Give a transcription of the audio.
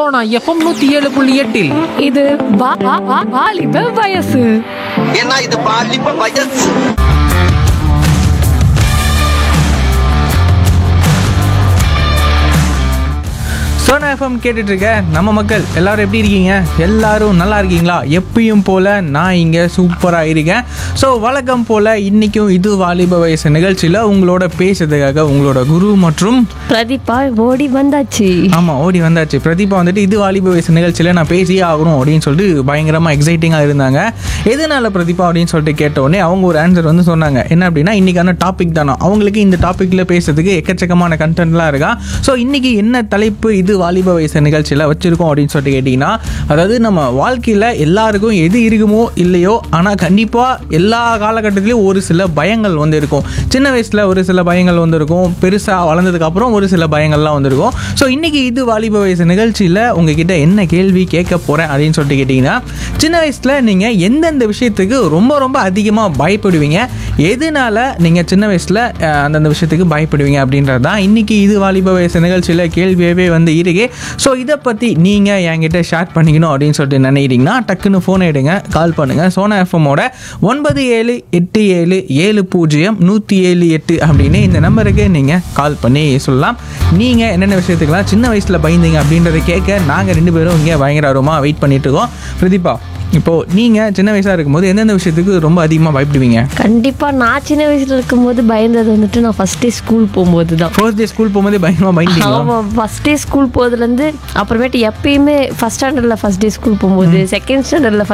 Sona FM நூத்தி ஏழு புள்ளி எட்டில் இது வா- வா- வா- வாலிப வயசு ஏன்னா இது பாலிப்ப வயசு சோனா எஃப்எம் கேட்டுட்டு இருக்க நம்ம மக்கள் எல்லாரும் எப்படி இருக்கீங்க எல்லாரும் நல்லா இருக்கீங்களா எப்பயும் போல நான் இங்கே சூப்பராக இருக்கேன் ஸோ வழக்கம் போல இன்னைக்கும் இது வாலிப வயசு நிகழ்ச்சியில் உங்களோட பேசுறதுக்காக உங்களோட குரு மற்றும் பிரதீபா ஓடி வந்தாச்சு ஆமாம் ஓடி வந்தாச்சு பிரதீபா வந்துட்டு இது வாலிப வயசு நிகழ்ச்சியில் நான் பேசியே ஆகணும் அப்படின்னு சொல்லிட்டு பயங்கரமாக எக்ஸைட்டிங்காக இருந்தாங்க எதனால பிரதீபா அப்படின்னு சொல்லிட்டு கேட்ட உடனே அவங்க ஒரு ஆன்சர் வந்து சொன்னாங்க என்ன அப்படின்னா இன்னைக்கான டாபிக் தானோ அவங்களுக்கு இந்த டாப்பிக்கில் பேசுறதுக்கு எக்கச்சக்கமான கண்டென்ட்லாம் இருக்கா ஸோ இன்னைக்கு என்ன தலைப்பு இது வாலிப வயசு நிகழ்ச்சியில் வச்சிருக்கோம் அப்படின்னு சொல்லிட்டு கேட்டிங்கன்னா அதாவது நம்ம வாழ்க்கையில் எல்லாருக்கும் எது இருக்குமோ இல்லையோ ஆனால் கண்டிப்பாக எல்லா காலகட்டத்திலையும் ஒரு சில பயங்கள் வந்து இருக்கும் சின்ன வயசில் ஒரு சில பயங்கள் வந்து இருக்கும் பெருசாக வளர்ந்ததுக்கப்புறம் ஒரு சில பயங்கள்லாம் வந்திருக்கும் ஸோ இன்னைக்கு இது வாலிப வயசு நிகழ்ச்சியில் உங்ககிட்ட என்ன கேள்வி கேட்க போகிறேன் அப்படின்னு சொல்லிட்டு கேட்டிங்கன்னா சின்ன வயசில் நீங்கள் எந்தெந்த விஷயத்துக்கு ரொம்ப ரொம்ப அதிகமாக பயப்படுவீங்க எதனால நீங்கள் சின்ன வயசில் அஹ், அந்தந்த விஷயத்துக்கு பயப்படுவீங்க அப்படின்றது தான் இன்னைக்கு இது வாலிப வயசு நிகழ்ச்சியில் கேள்வியாகவே வந்து இருக்கு ஸோ இதை பற்றி நீங்கள் என்கிட்ட ஷேர் பண்ணிக்கணும் அப்படின்னு சொல்லிட்டு நினைக்கிறீங்கன்னா டக்குன்னு ஃபோன் எடுங்க கால் பண்ணுங்கள் சோனா எஃப்எம்மோட ஒன்பது ஏழு எட்டு ஏழு ஏழு பூஜ்ஜியம் நூற்றி ஏழு எட்டு அப்படின்னு இந்த நம்பருக்கு நீங்கள் கால் பண்ணி சொல்லலாம் நீங்கள் என்னென்ன விஷயத்துக்கெல்லாம் சின்ன வயசில் பயந்தீங்க அப்படின்றத கேட்க நாங்கள் ரெண்டு பேரும் இங்கே பயங்கர ஆர்வமாக வெயிட் பண்ணிட்டு இருக்கோம் பிரதீபா இப்போது நீங்கள் சின்ன வயசாக இருக்கும்போது எந்தெந்த விஷயத்துக்கு ரொம்ப அதிகமாக பயப்படுவீங்க கண்டிப்பா நான் சின்ன வயசுல இருக்கும்போது பயந்தது வந்துட்டு நான் ஃபர்ஸ்ட் டே ஸ்கூல் போகும்போது தான் ஃபர்ஸ்ட் டே ஸ்கூல் போகும்போதே பயங்கரமாக பயந்தீங்களா ஆமாம் ஃபர்ஸ்ட் டே ஸ்கூல் போகுதுலேருந்து அப்புறமேட்டு எப்பயுமே ஃபர்ஸ்ட் ஸ்டாண்டர்டில் ஃபர்ஸ்ட் டே ஸ்கூல் போகும்போது செகண்ட் ஸ்டாண்டர்டில்